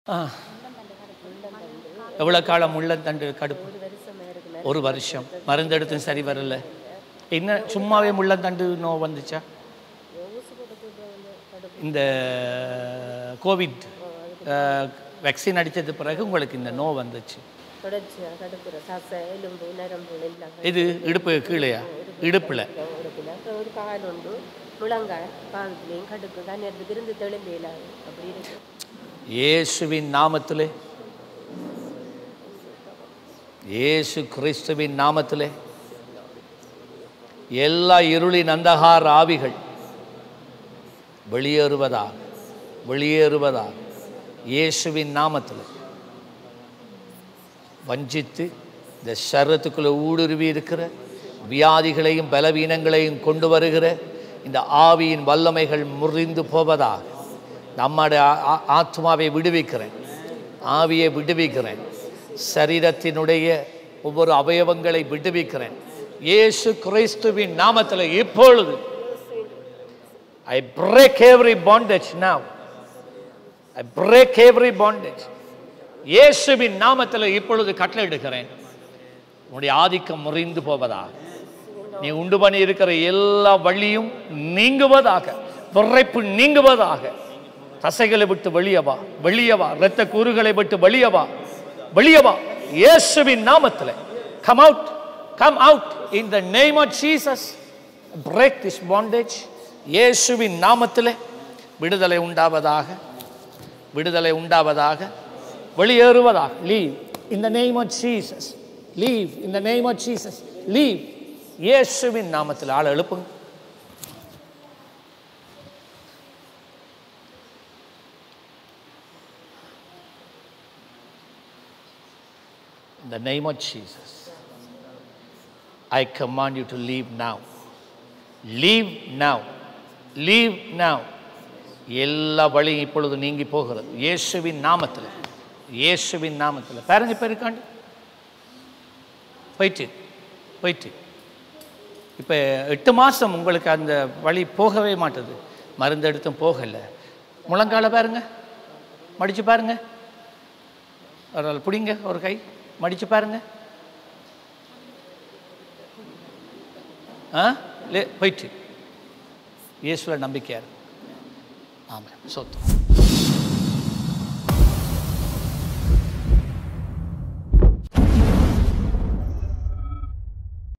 ஆ எவ்வளோ காலம் முள்ளந்தண்டு கடுப்பு ஒரு வருஷம் மருந்து எடுத்தும் சரி வரல என்ன சும்மாவே முள்ளந்தண்டு நோ வந்துச்சா இந்த கோவிட் வேக்சின் அடித்தது பிறகு உங்களுக்கு இந்த நோ வந்துச்சு தொடர்ச்சியாக தடுக்கிற தசை எலும்பு நரம்பு எல்லாம் இது இடுப்பு கீழேயா இடுப்பில் இருக்குல்ல அப்புறம் ஒரு கால் உண்டு முழங்கால் கால்லையும் கடுக்கு தான் நேரத்துக்கு இருந்து தெளிம்பேலாது அப்படி இருக்கு இயேசுவின் நாமத்திலே இயேசு கிறிஸ்துவின் நாமத்திலே எல்லா இருளின் அந்தகார ஆவிகள் வெளியேறுவதாக வெளியேறுவதாக இயேசுவின் நாமத்தில் வஞ்சித்து இந்த சரத்துக்குள்ளே ஊடுருவி இருக்கிற வியாதிகளையும் பலவீனங்களையும் கொண்டு வருகிற இந்த ஆவியின் வல்லமைகள் முறிந்து போவதாக நம்முடைய ஆ- ஆ- ஆத்மாவை விடுவிக்கிறேன் ஆவியை விடுவிக்கிறேன் சரீரத்தினுடைய ஒவ்வொரு அவயவங்களை விடுவிக்கிறேன் இயேசு கிறிஸ்துவின் நாமத்தில் இப்பொழுது I break every bondage now I break every bondage இயேசுவின் நாமத்தில் இப்பொழுது கட்டளையிடுகிறேன் உன்னுடைய ஆதிக்கம் முறிந்து போவதாக நீ உண்டு பண்ணி இருக்கிற எல்லா வழியும் நீங்குவதாக விரைப்பு நீங்குவதாக தசைகளை விட்டு வெளியே வா வெளியே வா இரத்த கூறுகளை விட்டு வெளியே வா வெளியே வா இயேசுவின் நாமத்தில் come out come out in the name of Jesus break this bondage இயேசுவின் நாமத்தில் விடுதலை உண்டாவதாக விடுதலை உண்டாவதாக வெளியேறுவதாக leave in the name of Jesus leave in the name of Jesus leave இயேசுவின் நாமத்தில் ஆளை எழுப்புங்க In the name of Jesus, I command you to leave now. Leave now. Leave now. எல்லா வழியும் இப்பொழுது நீங்கி போகிறது இயேசுவின் நாமத்தில் இயேசுவின் நாமத்தில் பாருங்க இப்போ இருக்காண்டு போயிட்டு போயிட்டு இப்போ எட்டு மாதம் உங்களுக்கு அந்த வழி போகவே மாட்டுது மருந்து எடுத்தும் போகலை முழங்கால பாருங்க மடிச்சு பாருங்க ஒரு ஆள் பிடிங்க ஒரு கை மடிச்சு பாருங்க ஆ லே போயிட்டு இயேசுவில் நம்பிக்கையார் ஆமாம் சொத்து